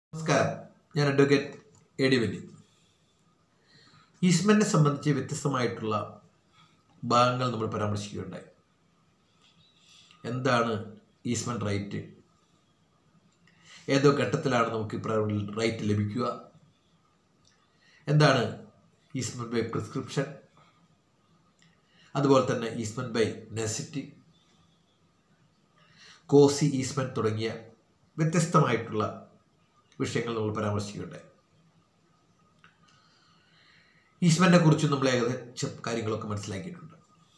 നമസ്കാരം ഞാൻ advocate A D വെല്ലി ഈസ്മെന്റിനെ സംബന്ധിച്ച് വ്യത്യസ്തമായിട്ടുള്ള ഭാഗങ്ങൾ നമ്മൾ പരാമർശിക്കുകയുണ്ടായി എന്താണ് ഈസ്മെന്റ് റൈറ്റ് ഏതോ ഘട്ടത്തിലാണ് നമുക്ക് ഇപ്രകാരം റൈറ്റ് ലഭിക്കുക എന്താണ് ഈസ്മെന്റ് ബൈ പ്രിസ്ക്രിപ്ഷൻ അതുപോലെ തന്നെ easement by necessity quasi easement തുടങ്ങിയ വ്യത്യസ്തമായിട്ടുള്ള വിഷയങ്ങൾ നമ്മൾ പരാമർശിക്കുകയുണ്ടായി ഈസ്മെന്റിനെ കുറിച്ച് നമ്മൾ ഏകദേശം കാര്യങ്ങളൊക്കെ മനസ്സിലാക്കിയിട്ടുണ്ട്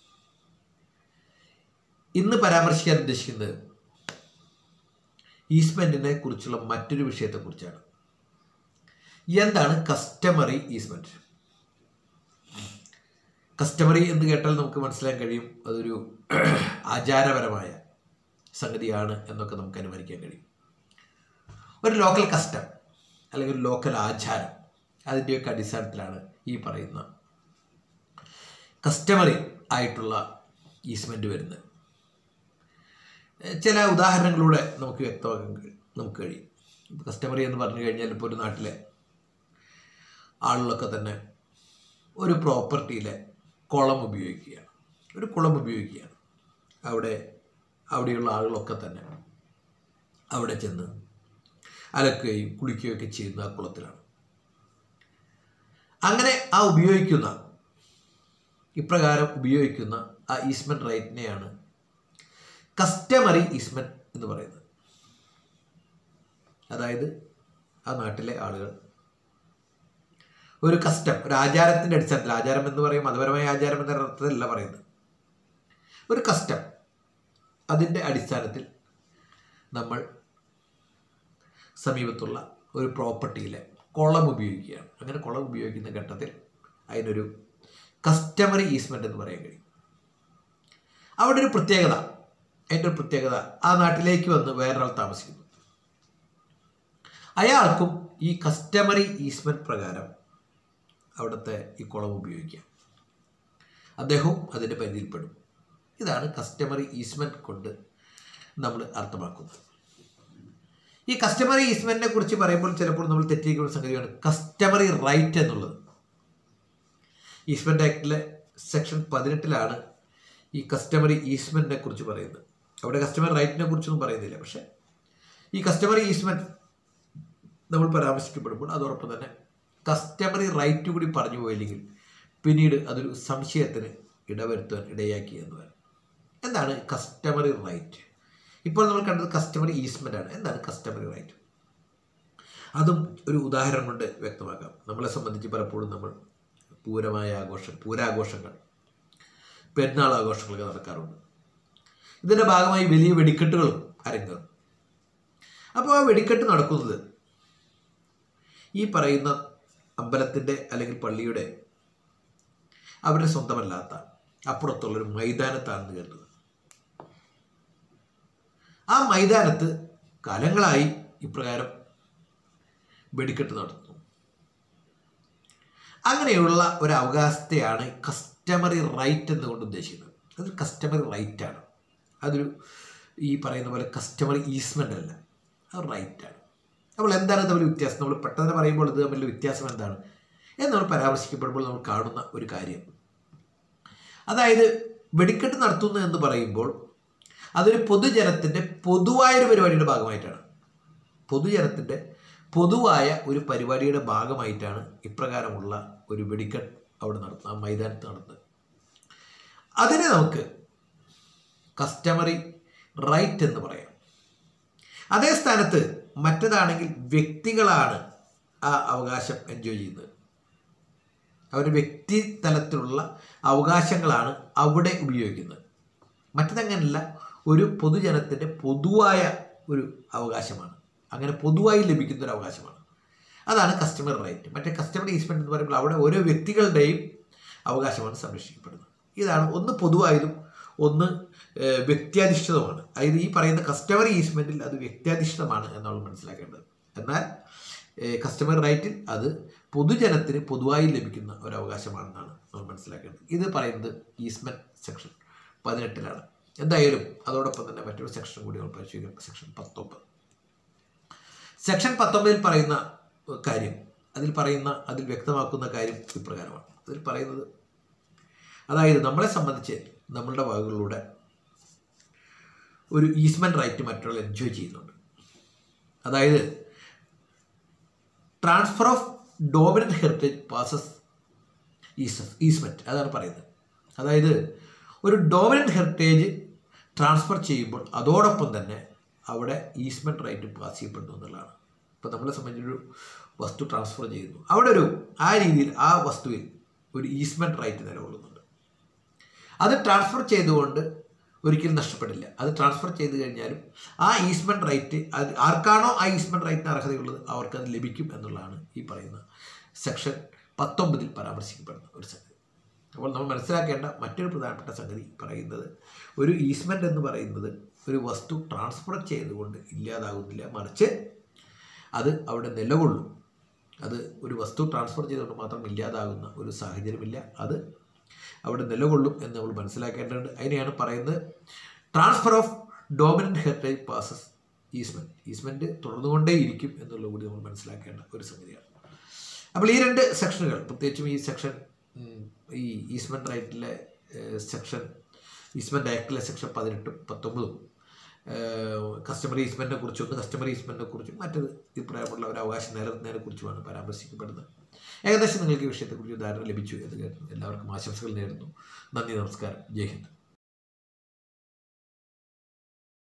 ഇന്ന് പരാമർശിക്കാൻ ഉദ്ദേശിക്കുന്നത് ഈസ്മെന്റിനെ കുറിച്ചുള്ള മറ്റൊരു വിഷയത്തെക്കുറിച്ചാണ് എന്താണ് കസ്റ്റമറി ഈസ്മെന്റ് കസ്റ്റമറി എന്ന് കേട്ടാൽ നമുക്ക് മനസ്സിലാക്കാൻ കഴിയും അതൊരു ആചാരപരമായ സംഗതിയാണ് എന്നൊക്കെ നമുക്ക് അനുമാനിക്കാൻ കഴിയും ഒരു ലോക്കൽ കസ്റ്റം അല്ലെങ്കിൽ ഒരു ലോക്കൽ ആചാരം അതിൻ്റെയൊക്കെ അടിസ്ഥാനത്തിലാണ് ഈ പറയുന്ന കസ്റ്റമറി ആയിട്ടുള്ള ഈസ്മെൻ്റ് വരുന്നത് ചില ഉദാഹരണങ്ങളിലൂടെ നമുക്ക് വ്യക്തമാക്കാൻ കഴിയും നമുക്ക് കഴിയും ഇപ്പോൾ കസ്റ്റമറി എന്ന് പറഞ്ഞു കഴിഞ്ഞാൽ ഇപ്പോൾ ഒരു നാട്ടിലെ ആളുകളൊക്കെ തന്നെ ഒരു പ്രോപ്പർട്ടിയിലെ കുളം ഉപയോഗിക്കുകയാണ് ഒരു കുളം ഉപയോഗിക്കുകയാണ് അവിടെ അവിടെയുള്ള ആളുകളൊക്കെ തന്നെ അവിടെ ചെന്ന് അലക്കുകയും കുളിക്കുകയും ഒക്കെ ചെയ്യുന്ന ആ കുളത്തിലാണ് അങ്ങനെ ആ ഉപയോഗിക്കുന്ന ഇപ്രകാരം ഉപയോഗിക്കുന്ന ആ ഈസ്മെന്റ് റൈറ്റിനെയാണ് കസ്റ്റമറി ഈസ്മെന്റ് എന്ന് പറയുന്നത് അതായത് ആ നാട്ടിലെ ആളുകൾ ഒരു കസ്റ്റം ഒരു ആചാരത്തിൻ്റെ അടിസ്ഥാനത്തിൽ ആചാരം എന്ന് പറയും മതപരമായ ആചാരം എന്ന അർത്ഥത്തിലല്ല പറയുന്നത് ഒരു കസ്റ്റം അതിൻ്റെ അടിസ്ഥാനത്തിൽ നമ്മൾ സമീപത്തുള്ള ഒരു പ്രോപ്പർട്ടിയിലെ കുളം ഉപയോഗിക്കുകയാണ് അങ്ങനെ കുളം ഉപയോഗിക്കുന്ന ഘട്ടത്തിൽ അതിനൊരു കസ്റ്റമറി ഈസ്മെൻ്റ് എന്ന് പറയാൻ കഴിയും അവിടെ ഒരു പ്രത്യേകത അതിൻ്റെ ഒരു പ്രത്യേകത ആ നാട്ടിലേക്ക് വന്ന് വേറൊരാൾ താമസിക്കുന്നു അയാൾക്കും ഈ കസ്റ്റമറി ഈസ്മെൻറ്റ് പ്രകാരം അവിടുത്തെ ഈ കുളം ഉപയോഗിക്കാം അദ്ദേഹവും അതിൻ്റെ പരിധിയിൽപ്പെടും ഇതാണ് കസ്റ്റമറി ഈസ്മെൻറ്റ് കൊണ്ട് നമ്മൾ അർത്ഥമാക്കുന്നത് ഈ കസ്റ്റമറി ഈസ്മെന്റിനെ കുറിച്ച് പറയുമ്പോൾ ചിലപ്പോൾ നമ്മൾ തെറ്റിയിരിക്കുന്ന സംഗതിയാണ് കസ്റ്റമറി റൈറ്റ് എന്നുള്ളത് ഈസ്മെന്റ് ആക്ടിലെ സെക്ഷൻ പതിനെട്ടിലാണ് ഈ കസ്റ്റമറി ഈസ്മെന്റിനെ കുറിച്ച് പറയുന്നത് അവിടെ കസ്റ്റമർ റൈറ്റിനെ കുറിച്ചൊന്നും പറയുന്നില്ല പക്ഷേ ഈ കസ്റ്റമറി ഈസ്മെന്റ് നമ്മൾ പരാമർശിക്കപ്പെടുമ്പോൾ അതോടൊപ്പം തന്നെ കസ്റ്റമറി റൈറ്റ് കൂടി പറഞ്ഞു പോയില്ലെങ്കിൽ പിന്നീട് അതൊരു സംശയത്തിന് ഇടവരുത്താൻ ഇടയാക്കി എന്ന് പറയാം എന്താണ് കസ്റ്റമറി റൈറ്റ് ഇപ്പോൾ നമ്മൾ കണ്ടത് കസ്റ്റമറി ഈസ്മെൻ്റ് ആണ് എന്താണ് കസ്റ്റമറി റൈറ്റ് അതും ഒരു ഉദാഹരണം കൊണ്ട് വ്യക്തമാക്കാം നമ്മളെ സംബന്ധിച്ച് പലപ്പോഴും നമ്മൾ പൂരമായ ആഘോഷം പൂരാഘോഷങ്ങൾ പെരുന്നാൾ ആഘോഷങ്ങളൊക്കെ നടക്കാറുണ്ട് ഇതിൻ്റെ ഭാഗമായി വലിയ വെടിക്കെട്ടുകളും അരങ്ങേറും അപ്പോൾ ആ വെടിക്കെട്ട് നടക്കുന്നത് ഈ പറയുന്ന അമ്പലത്തിൻ്റെ അല്ലെങ്കിൽ പള്ളിയുടെ അവരുടെ സ്വന്തമല്ലാത്ത അപ്പുറത്തുള്ളൊരു മൈതാനത്താണെന്ന് കരുതുക ആ മൈതാനത്ത് കാലങ്ങളായി ഇപ്രകാരം വെടിക്കെട്ട് നടത്തുന്നു അങ്ങനെയുള്ള ഒരു അവകാശത്തെയാണ് കസ്റ്റമറി റൈറ്റ് എന്നുകൊണ്ട് ഉദ്ദേശിക്കുന്നത് അത് കസ്റ്റമറി റൈറ്റ് ആണ് അതൊരു ഈ പറയുന്ന പോലെ കസ്റ്റമറി ഈസ്മെൻ്റ് അല്ല അത് റൈറ്റാണ് അപ്പോൾ എന്താണ് തമ്മിൽ വ്യത്യാസം നമ്മൾ പെട്ടെന്ന് പറയുമ്പോൾ ഇത് തമ്മിൽ വ്യത്യാസം എന്താണ് എന്ന് നമ്മൾ പരാമർശിക്കപ്പെടുമ്പോൾ നമ്മൾ കാണുന്ന ഒരു കാര്യം അതായത് വെടിക്കെട്ട് നടത്തുന്നു എന്ന് പറയുമ്പോൾ അതൊരു പൊതുജനത്തിൻ്റെ പൊതുവായൊരു പരിപാടിയുടെ ഭാഗമായിട്ടാണ് പൊതുജനത്തിൻ്റെ പൊതുവായ ഒരു പരിപാടിയുടെ ഭാഗമായിട്ടാണ് ഇപ്രകാരമുള്ള ഒരു വെടിക്കെട്ട് അവിടെ നടത്തുന്നത് ആ മൈതാനത്ത് നടത്തുന്നത് അതിനെ നമുക്ക് കസ്റ്റമറി റൈറ്റ് എന്ന് പറയാം അതേ സ്ഥാനത്ത് മറ്റതാണെങ്കിൽ വ്യക്തികളാണ് ആ അവകാശം എൻജോയ് ചെയ്യുന്നത് അവർ വ്യക്തി തലത്തിലുള്ള അവകാശങ്ങളാണ് അവിടെ ഉപയോഗിക്കുന്നത് മറ്റതങ്ങനല്ല ഒരു പൊതുജനത്തിൻ്റെ പൊതുവായ ഒരു അവകാശമാണ് അങ്ങനെ പൊതുവായി ലഭിക്കുന്ന ഒരു അവകാശമാണ് അതാണ് കസ്റ്റമർ റൈറ്റ് മറ്റേ കസ്റ്റമർ ഈസ്മെൻറ്റ് എന്ന് പറയുമ്പോൾ അവിടെ ഓരോ വ്യക്തികളുടെയും അവകാശമാണ് സംരക്ഷിക്കപ്പെടുന്നത് ഇതാണ് ഒന്ന് പൊതുവായതും ഒന്ന് വ്യക്തിയധിഷ്ഠിതമാണ് അതായത് ഈ പറയുന്ന കസ്റ്റമർ ഈസ്മെൻറ്റിൽ അത് വ്യക്തിയധിഷ്ഠിതമാണ് എന്നാണ് മനസ്സിലാക്കേണ്ടത് എന്നാൽ കസ്റ്റമർ റൈറ്റിൽ അത് പൊതുജനത്തിന് പൊതുവായി ലഭിക്കുന്ന ഒരു അവകാശമാണെന്നാണ് നമ്മൾ മനസ്സിലാക്കേണ്ടത് ഇത് പറയുന്നത് ഈസ്മെൻറ്റ് സെക്ഷൻ പതിനെട്ടിലാണ് എന്തായാലും അതോടൊപ്പം തന്നെ മറ്റൊരു സെക്ഷൻ കൂടി നമ്മൾ പരിശോധിക്കണം സെക്ഷൻ പത്തൊമ്പത് സെക്ഷൻ പത്തൊമ്പതിൽ പറയുന്ന കാര്യം അതിൽ പറയുന്ന അതിൽ വ്യക്തമാക്കുന്ന കാര്യം ഇപ്രകാരമാണ് അതിൽ പറയുന്നത് അതായത് നമ്മളെ സംബന്ധിച്ച് നമ്മളുടെ വകകളിലൂടെ ഒരു ഈസ്മെൻറ്റ് റൈറ്റ് മറ്റുള്ള എൻജോയ് ചെയ്യുന്നുണ്ട് അതായത് transfer of dominant heritage passes eases easement അതാണ് പറയുന്നത് അതായത് ഒരു ഡോമിനൻ്റ് ഹെറിറ്റേജ് ട്രാൻസ്ഫർ ചെയ്യുമ്പോൾ അതോടൊപ്പം തന്നെ അവിടെ ഈസ്മെൻറ്റ് റൈറ്റ് പാസ് ചെയ്യപ്പെടുന്നു എന്നുള്ളതാണ് ഇപ്പോൾ നമ്മളെ സംബന്ധിച്ചൊരു വസ്തു ട്രാൻസ്ഫർ ചെയ്യുന്നു അവിടെ ഒരു ആ രീതിയിൽ ആ വസ്തുവിൽ ഒരു ഈസ്മെൻറ്റ് റൈറ്റ് നിലകൊള്ളുന്നുണ്ട് അത് ട്രാൻസ്ഫർ ചെയ്തുകൊണ്ട് ഒരിക്കലും നഷ്ടപ്പെടില്ല അത് ട്രാൻസ്ഫർ ചെയ്ത് കഴിഞ്ഞാലും ആ ഈസ്മെൻറ്റ് റൈറ്റ് അത് ആർക്കാണോ ആ ഈസ്മെൻറ്റ് റൈറ്റിന് അർഹതയുള്ളത് അവർക്കത് ലഭിക്കും എന്നുള്ളതാണ് ഈ പറയുന്ന സെക്ഷൻ പത്തൊമ്പതിൽ പരാമർശിക്കപ്പെടുന്ന ഒരു സംഗതി അപ്പോൾ നമ്മൾ മനസ്സിലാക്കേണ്ട മറ്റൊരു പ്രധാനപ്പെട്ട സംഗതി പറയുന്നത് ഒരു ഈസ്മെൻ്റ് എന്ന് പറയുന്നത് ഒരു വസ്തു ട്രാൻസ്ഫർ ചെയ്തുകൊണ്ട് ഇല്ലാതാകുന്നില്ല മറിച്ച് അത് അവിടെ നിലകൊള്ളും അത് ഒരു വസ്തു ട്രാൻസ്ഫർ ചെയ്തുകൊണ്ട് മാത്രം ഇല്ലാതാകുന്ന ഒരു സാഹചര്യമില്ല അത് അവിടെ നിലകൊള്ളും എന്ന് നമ്മൾ മനസ്സിലാക്കേണ്ടതുണ്ട് അതിനെയാണ് പറയുന്നത് transfer of dominant heritage passes easement easement തുടർന്നുകൊണ്ടേയിരിക്കും എന്നുള്ളത് കൂടി നമ്മൾ മനസ്സിലാക്കേണ്ട ഒരു സംഗതിയാണ് അപ്പോൾ ഈ രണ്ട് സെക്ഷനുകൾ പ്രത്യേകിച്ചും ഈ സെക്ഷൻ ഈ ഈസ്മെൻറ്റ് റൈറ്റിലെ സെക്ഷൻ ഈസ്മെൻറ്റ് ആക്ടിലെ സെക്ഷൻ പതിനെട്ടും പത്തൊമ്പതും കസ്റ്റമർ ഈസ്മെൻറ്റിനെ കുറിച്ചൊന്ന് കസ്റ്റമർ ഈസ്മെൻറ്റിനെ കുറിച്ചും മറ്റത് ഇപ്രായമുള്ള ഒരു അവകാശം നിലനിർത്തുന്നതിനെ കുറിച്ചുമാണ് പരാമർശിക്കപ്പെടുന്നത് ഏകദേശം നിങ്ങൾക്ക് ഈ വിഷയത്തെക്കുറിച്ച് ധാരണ ലഭിച്ചു എന്ന് കരുതുന്നു എല്ലാവർക്കും ആശംസകൾ നേരുന്നു നന്ദി നമസ്കാരം ജയ് ഹിന്ദ്